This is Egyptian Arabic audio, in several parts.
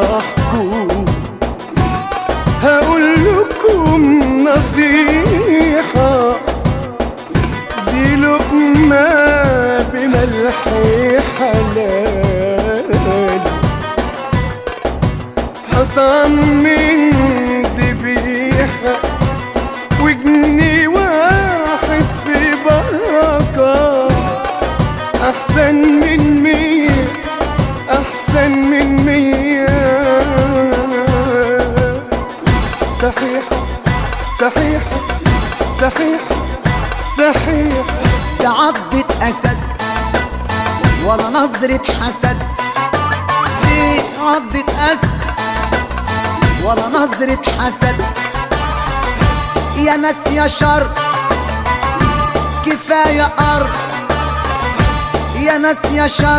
هحكوا هقول لكم نصيحة دي لقمة بملح حلال قطعا من ذبيحة وجنيه واحد في بركة أحسن من مية أحسن من مية صحيحة صحيحة صحيحة صحيحة ده عضة أسد ولا نظرة حسد دي عضة أسد ولا نظرة حسد يا ناس يا شر كفاية أرض يا ناس يا شر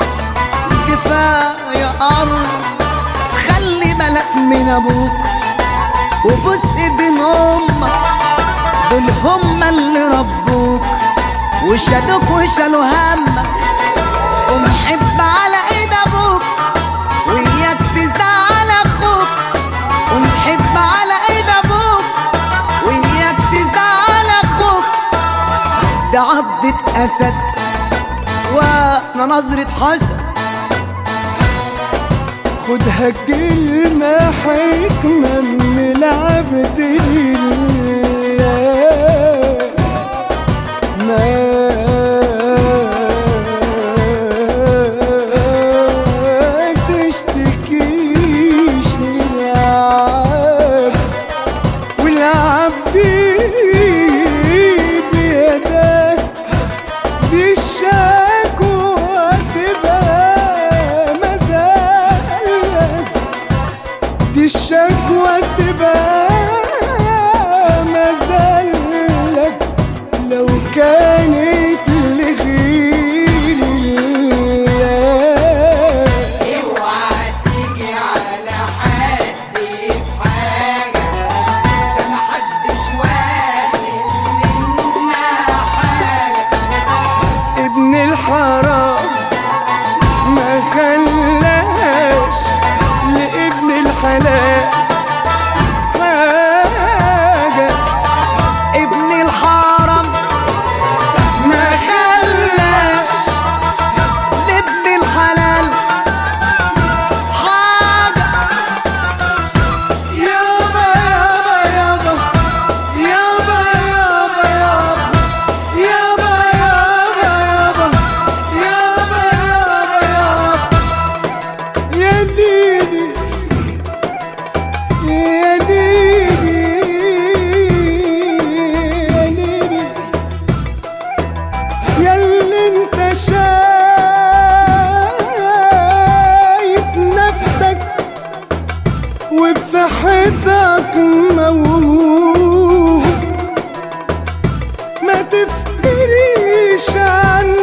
كفاية أرض خلي بالك من أبوك وبص ايدين أمك دول هما اللي ربوك وشالوك وشالوا همك ومحب على ايد ابوك وياك تزعل اخوك ومحب على ايد ابوك وياك تزعل اخوك ده عضة اسد وانا نظرة حسد خدها كلمة حكمة من العبد الله ما تشتكيش للعبد والعبد بيدك دي الشكوى تبقى مزالك دي الشكوى تبقى مزالك لو كانت لغير الله اوعى تيجي على حد في حاجة ده محدش واخد منا حاجة ابن الحرام ما خلاش لابن الحلال حاجة ابن الحرم ما خلاش لابن الحلال حاجة يابا يابا يابا يابا يابا يابا يابا يابا يابا يابا يابا يا ديدي يا ديدي يا ديدي ياللي انت شايف نفسك وبصحتك موهوب ما تفتريش عن